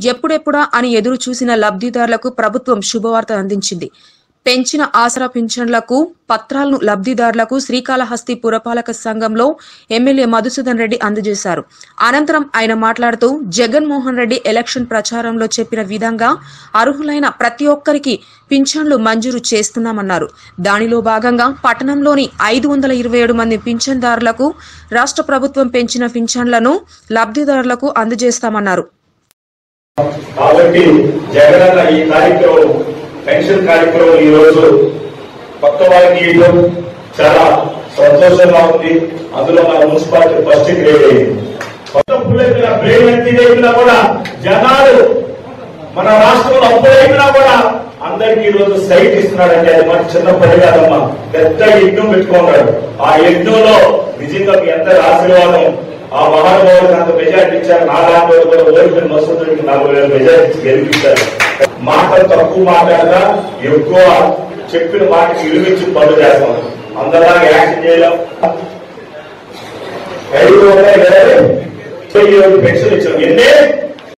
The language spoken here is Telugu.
ఎప్పుడెప్పుడా అని ఎదురు చూసిన లబ్ధిదారులకు ప్రభుత్వం శుభవార్త అందించింది పెంచిన ఆసరా పింఛన్లకు పత్రాలను లబ్ధిదారులకు శ్రీకాళహస్తి పురపాలక సంఘంలో ఎమ్మెల్యే మధుసూదన్ రెడ్డి అందజేశారు అనంతరం ఆయన మాట్లాడుతూ జగన్మోహన్ రెడ్డి ఎలక్షన్ ప్రచారంలో చెప్పిన విధంగా అర్హులైన ప్రతి ఒక్కరికి పింఛన్లు మంజూరు చేస్తున్నామన్నారు దానిలో భాగంగా పట్టణంలోని ఐదు వందల ఇరవై ఏడు మంది పింఛన్దారులకు రాష్ట్ర ప్రభుత్వం పెంచిన పింఛన్లను లబ్ధిదారులకు అందజేస్తామన్నారు కాబట్టి జగనన్న ఈ కార్యక్రమం పెన్షన్ కార్యక్రమం ఈ రోజు కొత్త వారికి ఇవ్వడం చాలా సంతోషంగా ఉంది అందులో మన మున్సిపాలిటీ ఫస్ట్ గ్రేడ్ అయింది కొత్త పుల్లెత్తిన బ్రెయిన్ ఎత్తినా కూడా జనాలు మన రాష్ట్రంలో అప్పుడైనా కూడా అందరికి ఈ రోజు సైట్ ఇస్తున్నాడంటే అది మన చిన్న పని కాదమ్మా పెద్ద యజ్ఞం పెట్టుకున్నాడు ఆ యజ్ఞంలో నిజంగా మీ అందరి ఆశీర్వాదం ఆ మహానుభావులకు అంత మెజార్టీ ఇచ్చారు నా లాంటి వాళ్ళు కూడా ఓడిపోయిన మసూదుడికి నాలుగు వేల మెజార్టీ ఇచ్చి గెలిపించారు మాటలు తక్కువ మాట్లాడగా ఎక్కువ చెప్పిన మాటకి విలువించి పనులు చేస్తాం అందరిలాగా యాక్షన్ చేయలేం ఐదు వందల ఇరవై పెన్షన్ ఇచ్చాం ఎన్నే